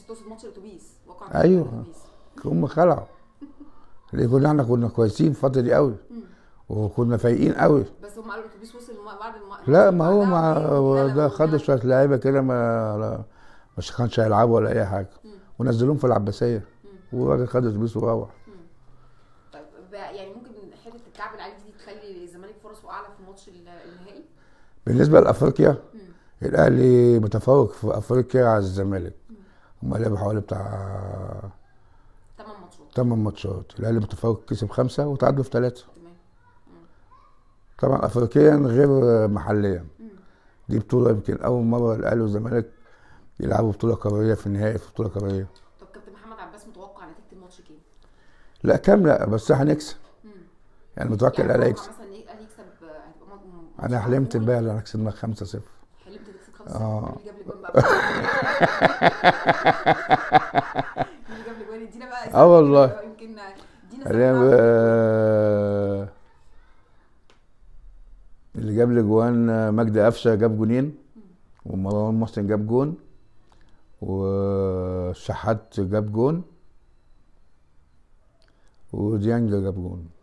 تقصد ماتش الاتوبيس واقع أيوة. الاتوبيس هم خلعوا ليه كنا احنا كنا كويسين في الفتره دي قوي مم. وكنا فايقين قوي بس هم قالوا الاتوبيس وصل الم- بعد الم... لا ما هو بعدها ما وإيه، هو واتغلب ده خدوا واتغلب. شويه لعيبه كده ما لا- مش كانش هيلعبوا ولا اي حاجه مم. ونزلوهم في العباسيه مم. والراجل خد اتوبيس وروح طيب بقى يعني ممكن حته الكعب العالي دي تخلي الزمالك فرصه اعلى في ماتش ال- النهائي بالنسبه لافريقيا مم. الاهلي متفوق في افريقيا على الزمالك هم لعبوا حوالي بتاع ثمان ماتشات 8 ماتشات الاهلي متفوق كسب خمسه وتعادلوا في ثلاثه تمام طبعا افريقيا غير محليا مم. دي بطوله يمكن اول مره الاهلي والزمالك يلعبوا بطوله قاريه في النهائي في بطوله قاريه طب كابتن محمد عباس متوقع نتيجه الماتش كام؟ لا كامله بس هنكسب مم. يعني متوكل يعني الاهلي متوقع يكسب مثلا ايه الاهلي يكسب آه، هتبقى م- م- انا ماتش حلمت مقبول؟ امبارح ان كسبنا 5 0 حلمت تكسب خمسة آه. مين اللي جاب الاجوان بقى؟ مين اللي جاب الاجوان ادينا بقى آه والله. اسم يمكن ادينا اللي, سبب آه، اللي جاب لي جوان مجدي قفشه جاب جونين ومروان محسن جاب جون وشحات جاب جون وديانج جاب جون